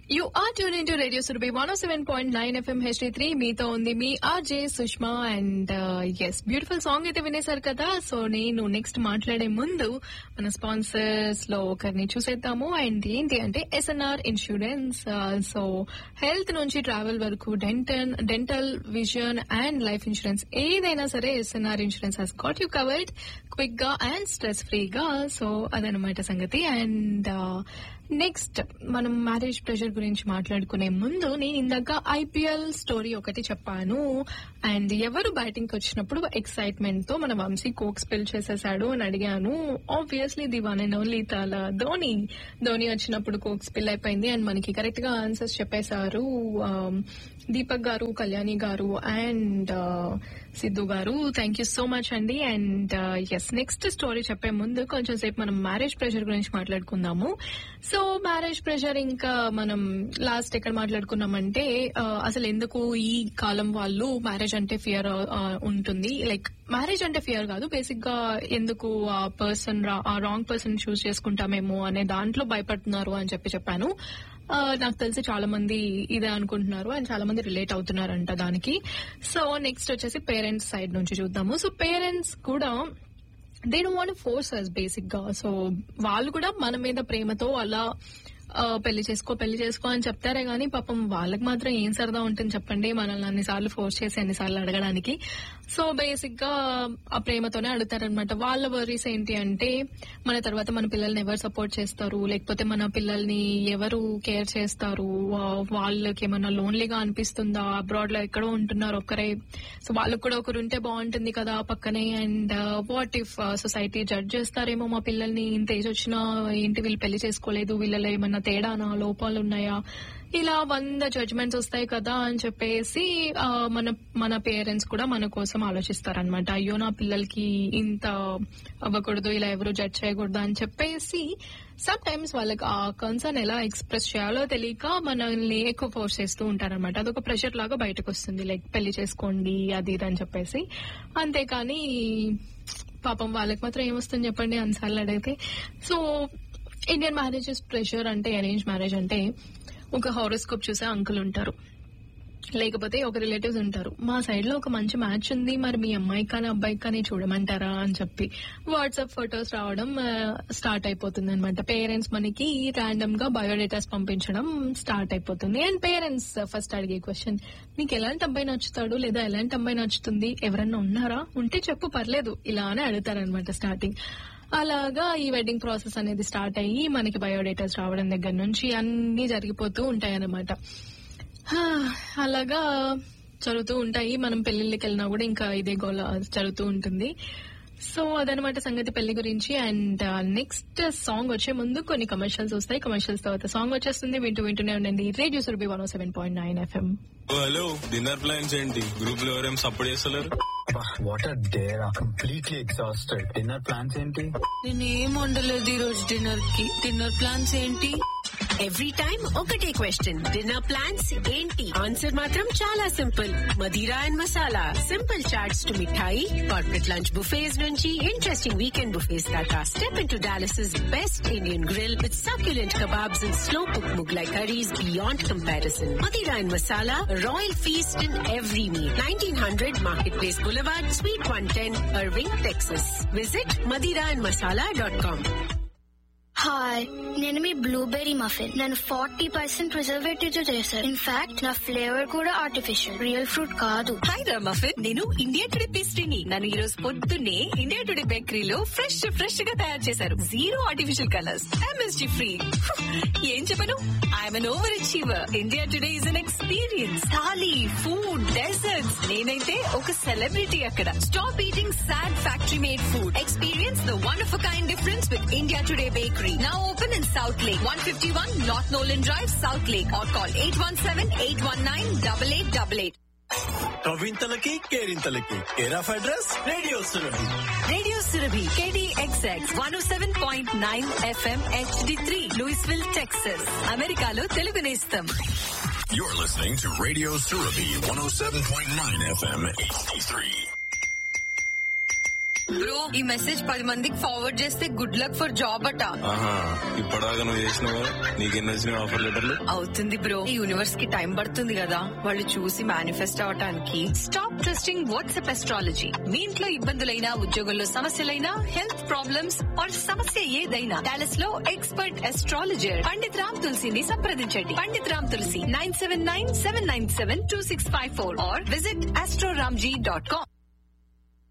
You are tune in to radio Surabhi one seven point nine FM HD three మీతో ఉంది మీ RJ Sushma and yes beautiful song అయితే వినేశారు కదా సో నేను నెక్స్ట్ మాట్లాడే ముందు మన స్పాన్సర్స్ లో ఒకరిని చూసేద్దాము అండ్ ఏంటి అంటే ఎస్ఎన్ఆర్ ఇన్సూరెన్స్ సో హెల్త్ నుంచి ట్రావెల్ వరకు dental dental vision and life insurance ఏదైనా సరే SNR insurance has got you covered quick గా అండ్ స్ట్రెస్ ఫ్రీగా సో అదనమాట సంగతి అండ్ నెక్స్ట్ మనం మ్యారేజ్ ప్రెషర్ గురించి మాట్లాడుకునే ముందు నేను ఇందాక ఐపీఎల్ స్టోరీ ఒకటి చెప్పాను అండ్ ఎవరు బ్యాటింగ్ వచ్చినప్పుడు ఎక్సైట్మెంట్ తో మన వంశీ కోక్ స్పెల్ చేసేసాడు అని అడిగాను obviously the one and only Thala Dhoni Dhoni వచ్చినప్పుడు కోక్ స్పిల్ అయిపోయింది అండ్ మనకి కరెక్ట్ గా ఆన్సర్స్ చెప్పేశారు Deepak garu Kalyani garu and Siddhu garu thank you so much అండి అండ్ ఎస్ నెక్స్ట్ స్టోరీ చెప్పే ముందు కొంచెం సేపు మనం మ్యారేజ్ ప్రెషర్ గురించి మాట్లాడుకుందాము సో మ్యారేజ్ ప్రెషర్ ఇంకా మనం లాస్ట్ ఎక్కడ మాట్లాడుకున్నామంటే అసలు ఎందుకు ఈ కాలం వాళ్ళు మ్యారేజ్ అంటే ఫియర్ ఉంటుంది లైక్ మ్యారేజ్ అంటే ఫియర్ కాదు బేసిక్ గా ఎందుకు ఆ పర్సన్ ఆ రాంగ్ పర్సన్ చూస్ చేసుకుంటామేమో అనే దాంట్లో భయపడుతున్నారు అని చెప్పి చెప్పాను నాకు తెలిసి చాలా మంది ఇదే అనుకుంటున్నారు అండ్ చాలా మంది రిలేట్ అవుతున్నారంట దానికి సో నెక్స్ట్ వచ్చేసి పేరెంట్స్ సైడ్ నుంచి చూద్దాము సో పేరెంట్స్ కూడా they don't want force us basic గా సో వాళ్ళు కూడా మన మీద ప్రేమతో అలా పెళ్లి చేసుకో పెళ్లి చేసుకో అని చెప్తారే గానీ పాపం వాళ్ళకి మాత్రం ఏం సరదా ఉంటుంది చెప్పండి మనల్ని అన్నిసార్లు ఫోర్స్ చేసి అన్నిసార్లు అడగడానికి సో బేసిక్ గా ఆ ప్రేమతోనే అడుగుతారనమాట వాళ్ళ వర్రీస్ ఏంటి అంటే మన తర్వాత మన పిల్లల్ని ఎవరు సపోర్ట్ చేస్తారు లేకపోతే మన పిల్లల్ని ఎవరు కేర్ చేస్తారు వాళ్ళకి ఏమన్నా లోన్లీగా అనిపిస్తుందా అబ్రాడ్ లో ఎక్కడో ఉంటున్నారు ఒక్కరే సో వాళ్ళకి కూడా ఒకరు ఉంటే బాగుంటుంది కదా పక్కనే and what if society judge చేస్తారేమో మా పిల్లల్ని ఇంత ఏజ్ వచ్చినా ఏంటి వీళ్ళు పెళ్లి చేసుకోలేదు వీళ్ళలో ఏమన్నా తేడానా లోపాలు ఉన్నాయా ఇలా వంద జడ్జ్మెంట్స్ వస్తాయి కదా అని చెప్పేసి మన మన పేరెంట్స్ కూడా మన కోసం ఆలోచిస్తారనమాట అయ్యో నా పిల్లలకి ఇంత అవ్వకూడదు ఇలా ఎవరు జడ్జ్ చేయకూడదు అని చెప్పేసి సమ్ టైమ్స్ వాళ్ళకి ఆ కన్సర్న్ ఎలా ఎక్స్ప్రెస్ చేయాలో తెలియక మనల్ని ఎక్కువ ఫోర్స్ చేస్తూ ఉంటారనమాట అదొక ప్రెషర్ లాగా బయటకు వస్తుంది లైక్ పెళ్లి చేసుకోండి అది ఇది అని చెప్పేసి అంతేకాని పాపం వాళ్ళకి మాత్రం ఏమొస్తుంది చెప్పండి అన్సార్లు అడిగితే సో ఇండియన్ మ్యారేజెస్ ప్రెషర్ అంటే అరేంజ్ మ్యారేజ్ అంటే ఒక హారోస్కోప్ చూసే అంకుల్ ఉంటారు లేకపోతే ఒక రిలేటివ్స్ ఉంటారు మా సైడ్ లో ఒక మంచి మ్యాచ్ ఉంది మరి మీ అమ్మాయికి కానీ అబ్బాయికి కానీ చూడమంటారా అని చెప్పి వాట్సాప్ ఫొటోస్ రావడం స్టార్ట్ అయిపోతుంది అనమాట పేరెంట్స్ మనకి ర్యాండమ్ గా బయోడేటాస్ పంపించడం స్టార్ట్ అయిపోతుంది అండ్ పేరెంట్స్ ఫస్ట్ అడిగే క్వశ్చన్ నీకు ఎలాంటి అబ్బాయి నచ్చుతాడు లేదా ఎలాంటి అబ్బాయి నచ్చుతుంది ఎవరన్నా ఉన్నారా ఉంటే చెప్పు పర్లేదు ఇలా అని అడుగుతారనమాట స్టార్టింగ్ అలాగా ఈ వెడ్డింగ్ ప్రాసెస్ అనేది స్టార్ట్ అయ్యి మనకి బయోడేటాస్ రావడం దగ్గర నుంచి అన్ని జరిగిపోతూ ఉంటాయి అన్నమాట అలాగా జరుగుతూ ఉంటాయి మనం పెళ్లిళ్ళకి వెళ్ళినా కూడా ఇంకా ఇదే గోల జరుగుతూ ఉంటుంది సో అదనమాట సంగతి పెళ్లి గురించి అండ్ నెక్స్ట్ సాంగ్ వచ్చే ముందు కొన్ని కమర్షియల్స్ వస్తాయి కమర్షియల్స్ తర్వాత సాంగ్ వచ్చేస్తుంది వింటూ వింటూనే ఉండండి radio Surabhi one seven point nine FM hello dinner plans ఏంటి గ్రూప్ లో ఎవరేం సపోర్ట్ చేస్తలేరు what are there completely exhausted dinner plans ఏంటి నేనేం వండలేదు ఈ రోజు డిన్నర్ కి డిన్నర్ ప్లాన్స్ ఏంటి ఎవ్రీ టైం ఒకటే క్వశ్చన్ డిన్నర్ ప్లాన్స్ ఏంటి ఆన్సర్ మాత్రం చాలా simple Madira and masala simple chaats to mithai corporate lunch buffets నుంచి ఇంట్రెస్టింగ్ వీకెండ్ బుఫేస్ దాకా step into Dallas best Indian grill with succulent kebabs and slow cooked Mughlai curries beyond comparison. Madira and Masala, a royal feast in every meal. 1900 Marketplace Boulevard, Suite 110, Irving, Texas. Visit madiraandmasala.com. Hi నేను మీ blueberry muffin నేను forty percent preservative తో చేశాను in fact నా flavour కూడా artificial real fruit కాదు hi రా muffin నేను ఇండియా టుడే పేస్ట్రీని నన్ను ఈ రోజు పొద్దున్నే ఇండియా టుడే బేకరీలో ఫ్రెష్ ఫ్రెష్ గా తయారు చేశారు zero artificial colours MSG free ఏం చెప్పను I'm an overachiever India today is an experience thali food desserts నేనైతే ఒక సెలబ్రిటీ అక్కడ stop eating sad factory made food experience the one of kind difference with India today bakery now open in South Lake, 151 North Nolan Drive, South Lake, or call 817-819-8888. కవింతలకి కేరింతలకి care of address radio Surabhi Radio Surabhi, KDXX 107.9 FM HD3, Louisville, Texas. అమెరికాలో తెలుగు నేస్తం You're listening to Radio Surabhi 107.9 FM HD3. Bro ఈ message పది మందికి forward చేస్తే good luck for job అట ఆహా ఇప్పటిదాకా నువ్వు చేసినావు నీకెన్ని వచ్చినాయి ఆఫర్ లెటర్లు అవుతుంది బ్రో ఈ యూనివర్స్ కి టైం పడుతుంది కదా వాళ్ళు చూసి మేనిఫెస్ట్ అవటానికి స్టాప్ ట్రస్టింగ్ వాట్సాప్ ఎస్ట్రాలజీ మీ ఇంట్లో ఇబ్బందులైనా ఉద్యోగంలో సమస్యలైనా హెల్త్ ప్రాబ్లమ్స్ ఆర్ సమస్య ఏదైనా డాలస్ లో ఎక్స్పర్ట్ ఎస్ట్రాలజర్ పండిత్ రామ్ తులసిని సంప్రదించండి Pandit Ram Tulsi nine seven nine seven nine seven two six five four or visit astroramji dot com